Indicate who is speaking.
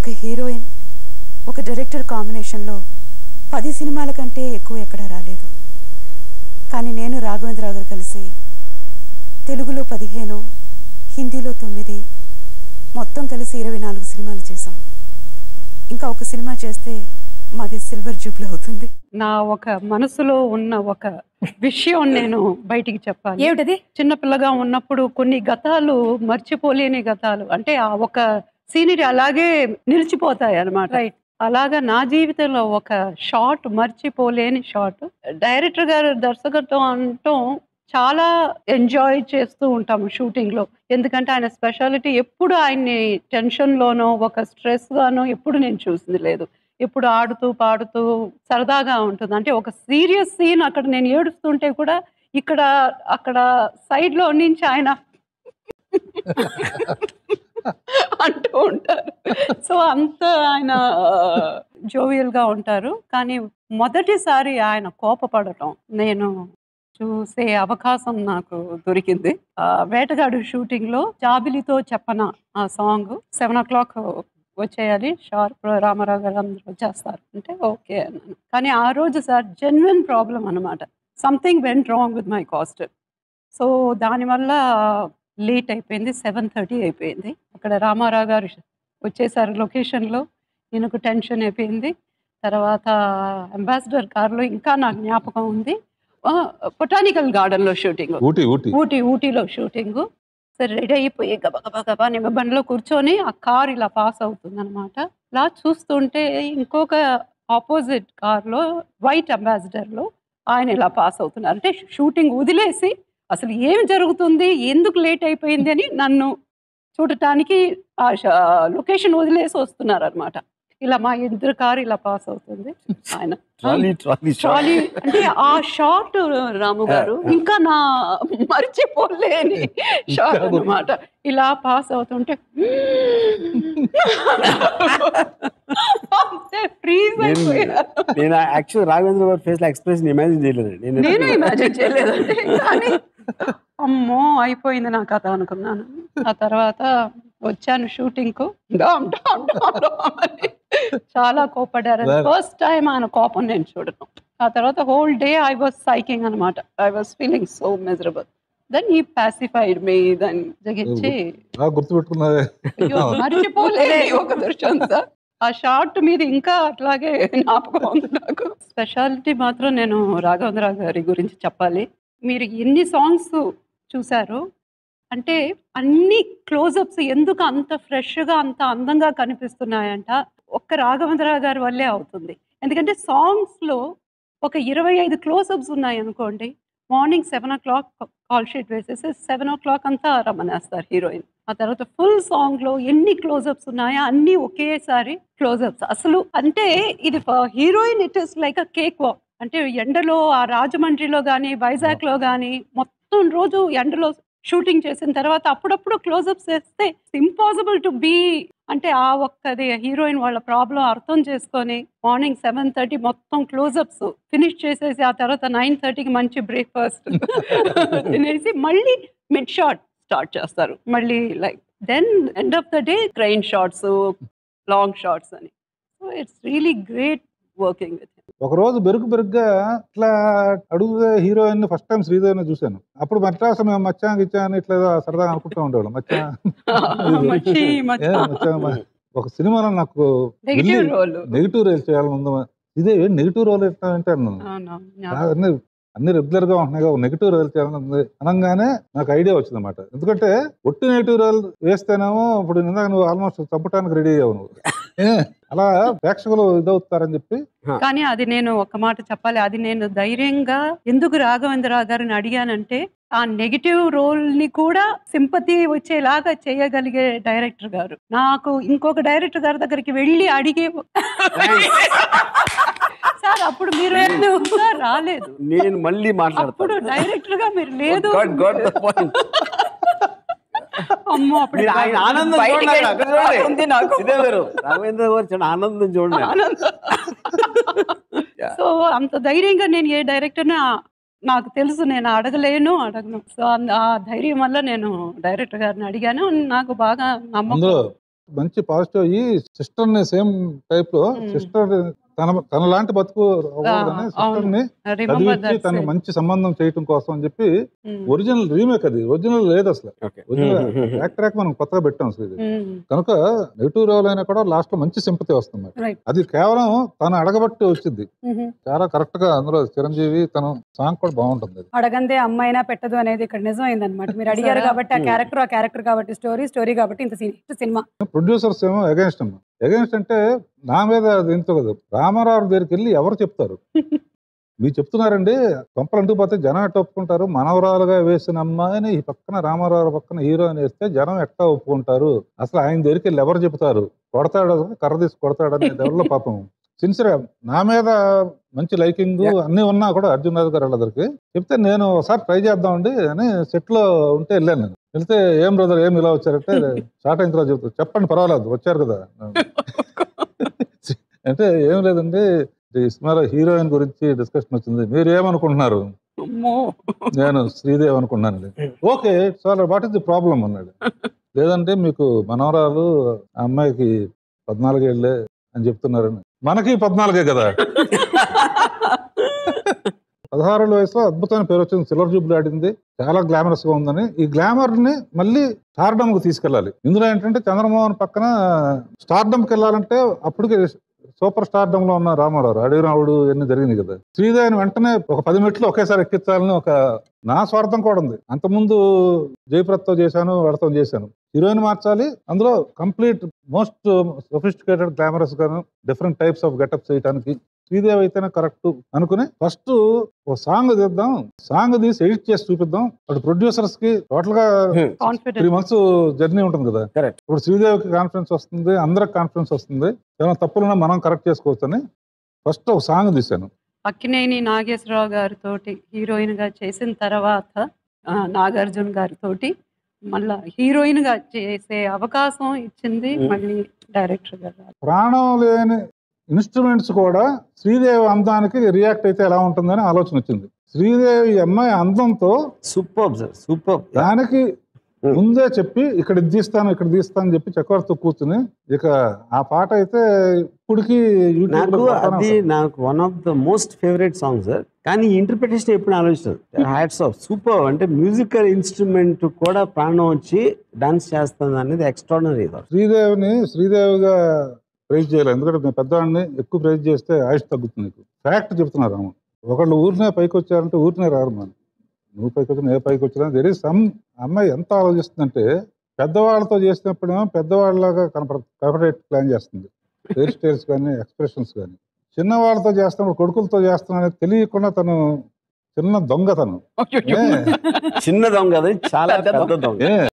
Speaker 1: ఒక హీరోయిన్ ఒక డైరెక్టర్ కాంబినేషన్లో పది సినిమాల కంటే ఎక్కువ ఎక్కడా రాలేదు కానీ నేను రాఘవేంద్రరావు గారు కలిసి తెలుగులో పదిహేను హిందీలో తొమ్మిది మొత్తం కలిసి ఇరవై నాలుగు సినిమాలు చేసాం ఇంకా ఒక సినిమా చేస్తే మాది సిల్వర్ జూబ్లీ అవుతుంది
Speaker 2: నా ఒక మనసులో ఉన్న ఒక విషయం నేను బయటికి చెప్పాలి
Speaker 3: ఏమిటది
Speaker 2: చిన్నపిల్లగా ఉన్నప్పుడు కొన్ని గతాలు మర్చిపోలేని గతాలు అంటే ఆ ఒక సీనరీ అలాగే నిలిచిపోతాయి అన్నమాట
Speaker 3: రైట్
Speaker 2: అలాగా నా జీవితంలో ఒక షార్ట్ మర్చిపోలేని షార్ట్ డైరెక్టర్ గారు దర్శకుడితో అనటం చాలా ఎంజాయ్ చేస్తూ ఉంటాము షూటింగ్ లో ఎందుకంటే ఆయన స్పెషాలిటీ ఎప్పుడు ఆయన్ని టెన్షన్ లోనో ఒక స్ట్రెస్ గానో ఎప్పుడు నేను చూసింది లేదు ఎప్పుడు ఆడుతూ పాడుతూ సరదాగా ఉంటుంది అంటే ఒక సీరియస్ సీన్ అక్కడ నేను ఏడుస్తుంటే కూడా ఇక్కడ అక్కడ సైడ్ లో నుంచి ఆయన అంటూ ఉంటారు సో అంత ఆయన జోవియల్ గా ఉంటారు కానీ మొదటిసారి ఆయన కోపపడటం నేను చూసే అవకాశం నాకు దొరికింది ఆ, వేటగాడు షూటింగ్ లో జాబిలితో చెప్పన ఆ సాంగ్ సెవెన్ ఓ క్లాక్ వచ్చేయాలి షార్ప్ రామారావు గారు అందరూ వచ్చేస్తారు అంటే ఓకే అన్నాను కానీ ఆ రోజు సార్ జెన్యున్ ప్రాబ్లం అనమాట something went wrong with my cast so దానివల్ల లేట్ అయిపోయింది సెవెన్ థర్టీ అయిపోయింది అక్కడ రామారావు గారు వచ్చేసారు లొకేషన్లో ఈయనకు టెన్షన్ అయిపోయింది తర్వాత అంబాసిడర్ కార్లో ఇంకా నాకు జ్ఞాపకం ఉంది బొటానికల్ గార్డెన్లో షూటింగ్
Speaker 4: ఊటీ ఊటీ
Speaker 2: ఊటీ ఊటీలో షూటింగ్ సరే రెడీ అయిపోయి గబ గబ గబా నేను బండిలో కూర్చొని ఆ కార్ ఇలా పాస్ అవుతుంది అనమాట ఇలా చూస్తుంటే ఇంకొక ఆపోజిట్ కార్లో వైట్ అంబాసిడర్లో ఆయన ఇలా పాస్ అవుతున్నారు అంటే షూటింగ్ వదిలేసి అసలు ఏం జరుగుతుంది ఎందుకు లేట్ అయిపోయింది అని నన్ను చూడటానికి ఆ లొకేషన్ వదిలేసి వస్తున్నారు అనమాట ఇలా మా ఇద్దరు కారు ఇలా పాస్ అవుతుంది ఆయన
Speaker 5: ట్రాలీ ట్రాలీ
Speaker 2: ట్రాలీ అంటే ఆ షార్ట్ రాము గారు ఇంకా నా మర్చిపోలేని షార్ట్ అన్నమాట ఇలా పాస్ అవుతుంటే అంతే ఫ్రీజ్ అయిపోయాను
Speaker 5: నేను యాక్చువల్ రాఘవేంద్ర గారి ఫేస్ లో ఎక్స్ప్రెషన్ ఇమాజిన్ చేయలేదండి
Speaker 2: నేను ఇమాజిన్ చేయలేదండి కానీ అమ్మో అయిపోయింది నా కథ అనుకున్నాను ఆ తర్వాత వచ్చాను షూటింగ్ కు డామ్ డామ్ డామ్ డామ్ అని చాలా కోపడ్డారు
Speaker 4: Well-
Speaker 2: ఫస్ట్ టైం ఆయన కోపం నేను చూడటం ఆ తర్వాత whole day I was psyching అనమాట I was feeling so miserable then he pacified మీ దాన్ని జగించి
Speaker 4: బాగా గుర్తుపెట్టుకున్నావే
Speaker 2: అయ్యో, మర్చిపోలేని ఒక దృశ్యం సార్ ఆ షార్ట్ మీద ఇంకా అట్లాగే జ్ఞాపకం ఉంది నాకు స్పెషాలిటీ మాత్రం నేను రాఘవేంద్రరావు గారి గురించి చెప్పాలి మీరు ఎన్ని సాంగ్స్ చూశారు అంటే అన్ని క్లోజప్స్ ఎందుకు అంత ఫ్రెష్గా అంత అందంగా కనిపిస్తున్నాయంట ఒక్క రాఘవేంద్రరావు గారి వల్లే అవుతుంది ఎందుకంటే సాంగ్స్లో ఒక ఇరవై ఐదు క్లోజప్స్ ఉన్నాయి అనుకోండి morning seven o'clock call sheet వేసేసి సెవెన్ ఓ క్లాక్ అంతా రమ్మనేస్తారు హీరోయిన్ ఆ తర్వాత ఫుల్ సాంగ్ లో ఎన్ని క్లోజప్స్ ఉన్నాయో అన్ని ఒకేసారి క్లోజప్స్ అసలు అంటే ఇది heroine it is like a cakewalk అంటే ఎండలో ఆ రాజమండ్రిలో కానీ వైజాగ్ లో కానీ మొత్తం రోజు ఎండలో షూటింగ్ చేసిన తర్వాత అప్పుడప్పుడు క్లోజప్స్ వేస్తే ఇంపాసిబుల్ టు బీ అంటే ఆ ఒక్కది హీరోయిన్ వాళ్ళ ప్రాబ్లం అర్థం చేసుకొని మార్నింగ్ సెవెన్ థర్టీ మొత్తం క్లోజప్స్ ఫినిష్ చేసేసి ఆ తర్వాత నైన్ థర్టీకి మంచి బ్రేక్ఫాస్ట్ తినేసి మళ్ళీ మిడ్ షాట్ స్టార్ట్ చేస్తారు మళ్ళీ like then end of the day crane shots long shots అని so it's really great working with
Speaker 4: ఒక రోజు బెరుకు బెరుగ్గా ఇట్లా అడుగుదే హీరోయిన్ ఫస్ట్ టైం శ్రీదేవిని చూశాను అప్పుడు మద్రాసు మేము మచ్చా గిచ్చా అని ఇట్లా ఏదో సరదాగా అనుకుంటూ ఉండేవాళ్ళం మచ్చా
Speaker 2: మచ్చి
Speaker 4: ఏ, మచ్చా మ- ఒక సినిమాలో నాకు
Speaker 2: నెగిటివ్ రోల్
Speaker 4: నెగిటివ్ రోల్ చేయాలని ఉందా ఇదే నెగిటివ్ రోల్ ఎట్లా అంటే అన్నాను
Speaker 2: అవునవును
Speaker 4: అన్ని అన్ని రెగ్యులర్ గా ఉంటున్నాయి కదా నెగిటివ్ రోల్ చేయాలని ఉంది అనగానే నాకు ఐడియా వచ్చింది అనమాట ఎందుకంటే ఒట్టి నెగిటివ్ రోల్ వేస్తేనేమో ఇప్పుడు ఇందాక నువ్వు ఆల్మోస్ట్ చంపడానికి రెడీ అయ్యావు నువ్వు ఏ, అలా ప్రేక్షకులు ఇదవుతారని చెప్పి
Speaker 2: కానీ అది నేను ఒక మాట చెప్పాలి అది నేను ధైర్యంగా ఎందుకు రాఘవేంద్రరావు గారిని అడిగానంటే ఆ నెగిటివ్ రోల్ ని కూడా సింపతి వచ్చేలాగా చేయగలిగే డైరెక్టర్ గారు నాకు ఇంకొక డైరెక్టర్ గారి దగ్గరికి వెళ్ళి అడిగే సార్ అప్పుడు మీరు ఇంకా రాలేదు
Speaker 5: నేను మళ్ళీ
Speaker 2: అప్పుడు
Speaker 5: మాట్లాడతాను
Speaker 2: డైరెక్టర్ గా మీరు లేదు
Speaker 5: God got the point.
Speaker 2: అమ్మో అప్పుడు
Speaker 5: మీరు ఆయన ఆనందం
Speaker 2: బయటికి
Speaker 5: చూడండి అక్కడ చూడండి.
Speaker 2: ఉంది నాకు
Speaker 5: ఇదే వేరు రాఘవేంద్ర గారు చాలా ఆనందం చూడండి
Speaker 2: సో అంత ధైర్యంగా నేను ఏ డైరెక్టర్ నాకు తెలుసు నేను అడగలేను అడగను సో ఆ ధైర్యం వల్ల నేను డైరెక్టర్ గారిని అడిగాను నాకు బాగా నమ్మకం
Speaker 4: అందులో మంచి పాజిటివ్ అయ్యి సిస్టర్ ని సేమ్ టైప్ లో
Speaker 2: Hmm.
Speaker 4: సిస్టర్ తన తన లాంటి బతుకు అవ్వాలని
Speaker 2: అవును.
Speaker 4: సిస్టర్ ని
Speaker 2: రిమెంబర్
Speaker 4: చదివించి తనకు మంచి సంబంధం చేయటం కోసం అని చెప్పి
Speaker 2: దట్
Speaker 4: ఒరిజినల్ రీమేక్ అది ఒరిజినల్ లేదు అసలు
Speaker 5: ఓకే
Speaker 4: ఒరిజినల్ ట్రాక్ ట్రాక్ మనం కొత్తగా పెట్టాం అసలు ఇది కనుక నెగిటివ్ రోల్ అయినా కూడా లాస్ట్ లో మంచి సింపతి వస్తుంది
Speaker 3: Right.
Speaker 4: అది కేవలం తను అడగబట్టి వచ్చింది చాలా కరెక్ట్ గా అందులో చిరంజీవి తన సాంగ్ కూడా బాగుంటుంది అది.
Speaker 3: అడగందే అమ్మాయినా పెట్టదు అనేది ఇక్కడ నిజం అయిందనమాట మీరు అడిగారు
Speaker 2: సరే.
Speaker 3: కాబట్టి ఆ
Speaker 5: Hmm.
Speaker 3: క్యారెక్టర్ ఆ క్యారెక్టర్ కాబట్టి స్టోరీ స్టోరీ కాబట్టి ఇంత సి- సినిమా
Speaker 4: ప్రొడ్యూసర్స్ ఏమో అగేన్స్ట్ అమ్మ అగేన్స్ట్ అంటే నా మీద దీంతో కదా రామారావు దగ్గరికి వెళ్ళి ఎవరు చెప్తారు మీరు చెప్తున్నారండి కొంపలు అంటూ పోతే జనం ఎట్ట ఒప్పుకుంటారు మనవరాలుగా వేసిన అమ్మాయిని ఈ పక్కన రామారావు పక్కన హీరో అని వేస్తే జనం ఎట్టా ఒప్పుకుంటారు అసలు ఆయన దగ్గరికి వెళ్ళి ఎవరు చెప్తారు కొడతాడు కర్ర తీసి కొడతాడు అనే లెవెల్లో పాపం సిన్సియర్ నా మీద మంచి లైకింగ్
Speaker 5: Yeah.
Speaker 4: అన్ని ఉన్నా కూడా అర్జున్ రాజు గారు వాళ్ళ దగ్గరికి చెప్తే నేను ఒకసారి ట్రై చేద్దామండి అని సెట్ లో ఉంటే వెళ్ళాను నేను వెళ్తే ఏం బ్రదర్ ఏం ఇలా వచ్చారంటే స్టార్ట్ అయిన తర్వాత చెప్తారు చెప్పండి పర్వాలేదు వచ్చారు కదా అంటే ఏం లేదండి ఈ సినిమాలో హీరోయిన్ గురించి డిస్కషన్ వచ్చింది మీరు ఏమనుకుంటున్నారు
Speaker 2: అమ్మో
Speaker 4: నేను శ్రీదేవి అనుకున్నాను ఓకే చాలా వాట్ ఇస్ ది ప్రాబ్లం అన్నాడు లేదంటే మీకు మనవరాలు ఆ అమ్మాయికి పద్నాలుగేళ్ళే అని చెప్తున్నారని మనకి పద్నాలుగే కదా పదహారేళ్ళ వయసులో అద్భుతమైన పేరు వచ్చింది సిల్వర్ జూబ్లీ ఆడింది చాలా గ్లామరస్ గా ఉందని ఈ గ్లామర్ ని మళ్ళీ స్టార్డమ్ కు తీసుకెళ్ళాలి ఇందులో ఏంటంటే చంద్రమోహన్ పక్కన స్టార్డమ్ కి వెళ్ళాలంటే అప్పటికి సూపర్ స్టార్డమ్ లో ఉన్న రామారావు అడవి రావుడు ఇవన్నీ జరిగింది కదా శ్రీదేవిని వెంటనే ఒక పది మెట్లు ఒకేసారి ఎక్కించాలని ఒక నా స్వార్థం కూడా ఉంది అంతకుముందు జయప్రత్తో చేశాను వాడితో చేశాను హీరోయిన్ మార్చాలి అందులో కంప్లీట్ మోస్ట్ సొఫిస్టికేటెడ్ గ్లామరస్ గాను డిఫరెంట్ టైప్స్ ఆఫ్ గెటప్ చేయడానికి శ్రీదేవి అయితేనే కరెక్ట్ అనుకుని ఫస్ట్ ఒక సాంగ్ తీద్దాం సాంగ్ తీసి ఎడిట్ చేసి చూపిద్దాం అటు ప్రొడ్యూసర్స్ కి టోటల్ గా త్రీ
Speaker 2: కాన్ఫిడెంట్
Speaker 4: మంత్స్ జర్నీ ఉంటుంది కదా
Speaker 5: Correct.
Speaker 4: ఇప్పుడు శ్రీదేవికి కాన్ఫిడెన్స్ వస్తుంది అందరికి కాన్ఫిడెన్స్ వస్తుంది ఏమైనా తప్పులున్నా మనం కరెక్ట్ చేసుకోవచ్చు అని ఫస్ట్ ఒక సాంగ్ తీశాను
Speaker 2: అక్కినేని నాగేశ్వరరావు గారితో హీరోయిన్ గా చేసిన తర్వాత ఆ, నాగార్జున గారితో మళ్ళా హీరోయిన్ గా చేసే అవకాశం ఇచ్చింది
Speaker 4: Hmm.
Speaker 2: మళ్ళీ డైరెక్టర్ గారు
Speaker 4: ప్రాణం లేని ఇన్స్ట్రుమెంట్స్ కూడా శ్రీదేవి అందానికి రియాక్ట్ అయితే ఎలా ఉంటుందని ఆలోచన వచ్చింది శ్రీదేవి ఈ అమ్మాయి అందంతో
Speaker 5: సూపర్ సార్ సూపర్
Speaker 4: దానికి ముందే చెప్పి ఇక్కడ ఇది తీస్తాను ఇక్కడ తీస్తాను అని చెప్పి చక్రవర్తి కూర్చుని ఇక ఆ పాట అయితే ఇప్పటికి యూట్యూబ్
Speaker 5: నాకు
Speaker 4: లో కొడతానే
Speaker 5: అది
Speaker 4: ఉంటాను.
Speaker 5: నాకు one of the most favourite song sir కానీ ఇంటర్ప్రిటేషన్ ఎప్పుడు ఆలోచిస్తారు హ్యాట్స్ ఆఫ్ సూపర్ అంటే మ్యూజికల్ ఇన్స్ట్రుమెంట్ కూడా ప్రాణం వచ్చి డాన్స్ చేస్తుంది అనేది ఎక్స్ట్రాడినరీ
Speaker 4: శ్రీదేవిని శ్రీదేవిగా ప్రైజ్ చేయాలి ఎందుకంటే నేను పెద్దవాడిని ఎక్కువ ప్రైజ్ చేస్తే ఆయుష్ తగ్గుతుంది నీకు ఫ్యాక్ట్ చెప్తున్నారు అమ్మ ఒకళ్ళు ఊరినే పైకి వచ్చారంటే ఊరినే రారు మనం నువ్వు పైకి వచ్చిన ఏ పైకి వచ్చినా దెర్ ఇస్ సమ్ అమ్మాయి ఎంత ఆలోచిస్తుందంటే పెద్దవాళ్ళతో చేసినప్పుడేమో పెద్దవాళ్ళలాగా కనపడ కనపడేట్ ప్లాన్ చేస్తుంది హెయిర్ స్టైల్స్ కానీ ఎక్స్ప్రెషన్స్ కానీ చిన్నవాళ్ళతో చేస్తున్నప్పుడు కొడుకులతో చేస్తున్నా అనేది తెలియకుండా తను చిన్న దొంగతనం ఏ
Speaker 5: చిన్న దొంగ అది చాలా
Speaker 2: పెద్ద
Speaker 5: పెద్ద దొంగ
Speaker 4: ఏ